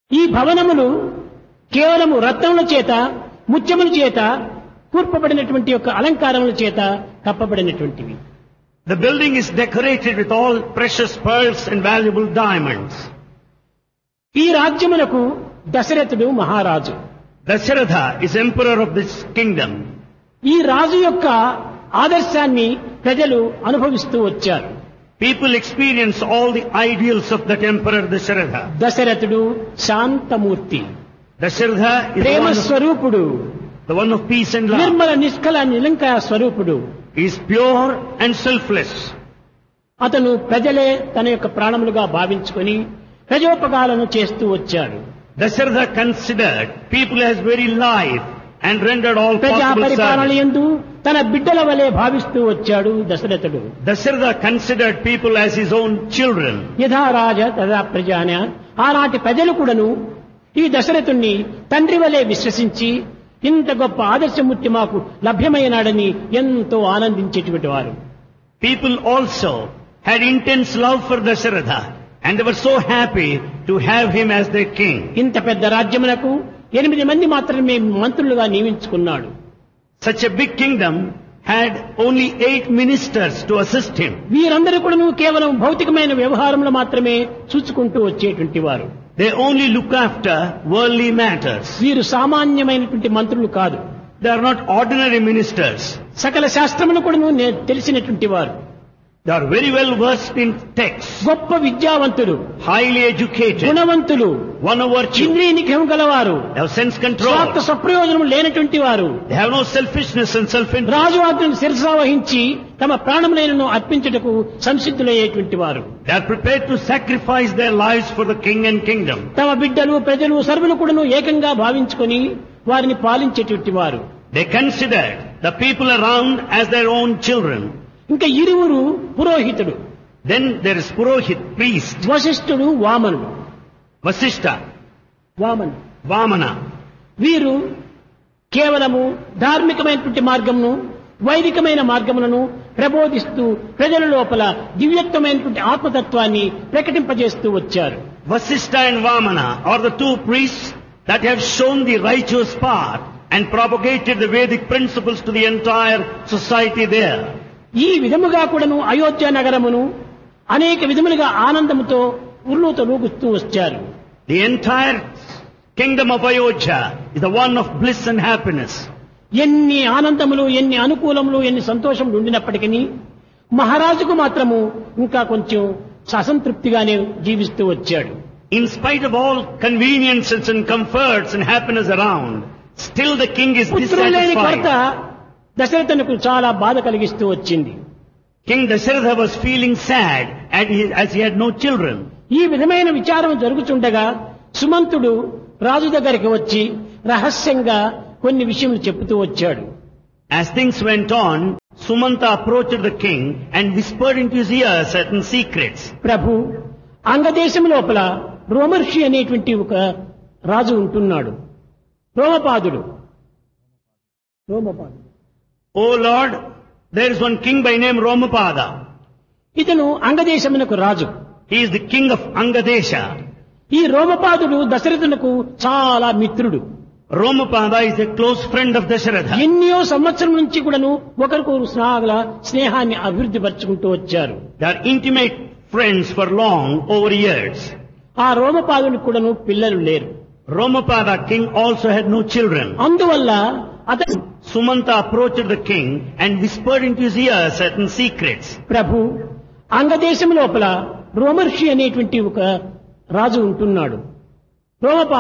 ఈ భవనములు కేవలము రత్నముల చేత ముత్యముల చేత కూర్పబడినటువంటి యొక్క అలంకారముల చేత కప్పబడినటువంటివి The building is decorated with all precious pearls and valuable diamonds. ఈ రాజ్యమునకు దశరథుడు మహారాజు Dasharatha is emperor of this kingdom. ఈ రాజు యొక్క ఆదర్శాన్ని ప్రజలు అనుభవిస్తూ వచ్చారు People experience all the ideals of that emperor Dasharatha. దశరథుడు శాంతమూర్తి Dasharatha is the Prema one, of, స్వరూపుడు the one of peace and love. Nirmala నిష్కల నిలంకాయ స్వరూపుడు He is pure and selfless. అతను ప్రజలే తన యొక్క ప్రాణములుగా భావించుకొని ప్రజోపకాలను చేస్తూ వచ్చాడు Dasharatha considered people as very life and rendered all ప్రజా possible పరిపాలన service. ఎందు తన బిడ్డల వలె భావిస్తూ వచ్చాడు దశరథుడు Dasharatha considered people as his own children. యథా రాజ తదా ప్రజాన ఆనాటి ప్రజలు కూడాను ఈ దశరథుణ్ణి తండ్రి వలె విశ్వసించి ఇంత గొప్ప ఆదర్శమూర్తి మాకు లభ్యమైనాడని ఎంతో ఆనందించేటువంటి వారు People also had intense love for Dasharatha and they were so happy to have him as their king. ఇంత పెద్ద రాజ్యమునకు ఎనిమిది మంది మాత్రమే మంత్రులుగా నియమించుకున్నాడు Such a big kingdom had only eight ministers to assist him. వీరందరూ కూడాను కేవలం భౌతికమైన వ్యవహారంలో మాత్రమే చూసుకుంటూ వచ్చేటువంటి వారు They only look after worldly matters. వీరు సామాన్యమైనటువంటి మంత్రులు కాదు They are not ordinary ministers. సకల శాస్త్రమును కూడాను నే- తెలిసినటువంటి వారు They are very well versed in texts, గొప్ప విద్యావంతులు highly educated, గుణవంతులు one of virtue. ఇంద్రియ నిగ్రహం గలవారు They have sense స్వార్థ control. స్వప్రయోజనం లేనటువంటి వారు They have no selfishness and self-interest. రాజు ఆజ్ఞను శిరసా వహించి తమ ప్రాణములైనను అర్పించుటకు సంసిద్ధులయ్యేటువంటి వారు They are prepared to sacrifice their lives for the king and kingdom. తమ బిడ్డలు ప్రజలు సర్వులు కూడాను ఏకంగా భావించుకొని వారిని పాలించేటువంటి వారు They considered the people around as their own children. ఇంకా ఇరువురు పురోహితుడు Then there is Purohit, priest, వశిష్ఠుడు వామనుడు Vasishta, వామను Vamana. వీరు కేవలము ధార్మికమైనటువంటి మార్గమును వైదికమైన మార్గములను ప్రబోధిస్తూ ప్రజల లోపల దివ్యత్వమైనటువంటి ఆత్మతత్వాన్ని ప్రకటింపజేస్తూ వచ్చారు Vasishta and Vamana are the two priests that have shown the righteous path and propagated the Vedic principles to the entire society there. ఈ విధముగా కూడాను అయోధ్య నగరమును అనేక విధములుగా ఆనందముతో ఉర్లూతో లూగుస్తూ వచ్చారు The entire kingdom of Ayodhya is the one of bliss and happiness. ఎన్ని ఆనందములు ఎన్ని అనుకూలములు ఎన్ని సంతోషములు ఉండినప్పటికీ మహారాజుకు మాత్రము ఇంకా కొంచెం అసంతృప్తిగానే జీవిస్తూ వచ్చాడు In spite of all conveniences and comforts and happiness around, still the king is పుత్రులు లేని కొరత dissatisfied. దశరథునకు చాలా బాధ కలిగిస్తూ వచ్చింది King Dasharatha was feeling sad and he- as he had no children. ఈ విధమైన విచారం జరుగుతుండగా సుమంతుడు రాజు దగ్గరికి వచ్చి రహస్యంగా కొన్ని విషయములు చెబుతూ వచ్చాడు As things went on, Sumanta approached the king and whispered into his ear certain secrets. ప్రభు అంగదేశం లోపల రోమర్షి అనేటువంటి ఒక రాజు ఉంటున్నాడు రోమపాదుడు రోమపాదుడు O Lord, there is one king by name Romapada. ఇతను అంగదేశమునకు రాజు He is the king of Angadesha. ఈ రోమపాదుడు దశరథునకు చాలా మిత్రుడు Romapada is a close friend of Dasharatha. ఎన్నో సంవత్సరం నుంచి కూడాను ఒకరికొకరు స్నేహాల స్నేహాన్ని అభివృద్ధి పరుచుకుంటూ వచ్చారు They are intimate friends for long over years. ఆ రోమపాదునికి కూడాను పిల్లలు లేరు Romapada king also had no children. అందువల్ల అతను Sumanta approached the king and whispered into his ear certain secrets. ప్రభు అంగదేశం లోపల రోమర్షి అనేటువంటి ఒక రాజు ఉంటున్నాడు రోమపా